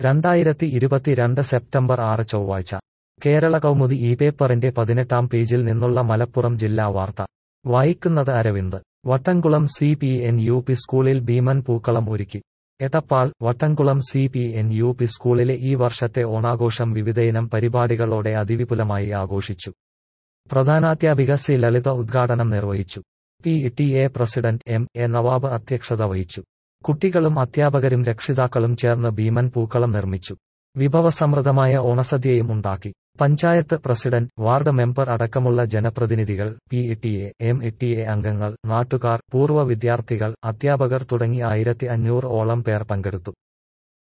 രണ്ടായിരത്തി ഇരുപത്തിരണ്ട് സെപ്റ്റംബർ ആറ് ചൊവ്വാഴ്ച കേരള കൗമുദി ഈ പേപ്പറിന്റെ പതിനെട്ടാം പേജിൽ നിന്നുള്ള മലപ്പുറം ജില്ലാ വാർത്ത വായിക്കുന്നത് Aravind Vattamkulam C P N U P സ്കൂളിൽ ഭീമൻ പൂക്കളം ഒരുക്കി Edappal Vattamkulam C P N U P സ്കൂളിലെ ഈ വർഷത്തെ ഓണാഘോഷം വിവിധയിനം പരിപാടികളോടെ അതിവിപുലമായി ആഘോഷിച്ചു പ്രധാനാധ്യാപിക സി ലളിത ഉദ്ഘാടനം നിർവഹിച്ചു P T A president M A Nawab അധ്യക്ഷത വഹിച്ചു കുട്ടികളും അധ്യാപകരും രക്ഷിതാക്കളും ചേർന്ന് ഭീമൻ പൂക്കളം നിർമ്മിച്ചു വിഭവസമൃദ്ധമായ ഓണസദ്യയും ഉണ്ടാക്കി പഞ്ചായത്ത് പ്രസിഡന്റ് വാർഡ് മെമ്പർ അടക്കമുള്ള ജനപ്രതിനിധികൾ P T A M T A അംഗങ്ങൾ നാട്ടുകാർ പൂർവ്വ വിദ്യാർത്ഥികൾ അധ്യാപകർ തുടങ്ങി ആയിരത്തി അഞ്ഞൂറ് ഓളം പേർ പങ്കെടുത്തു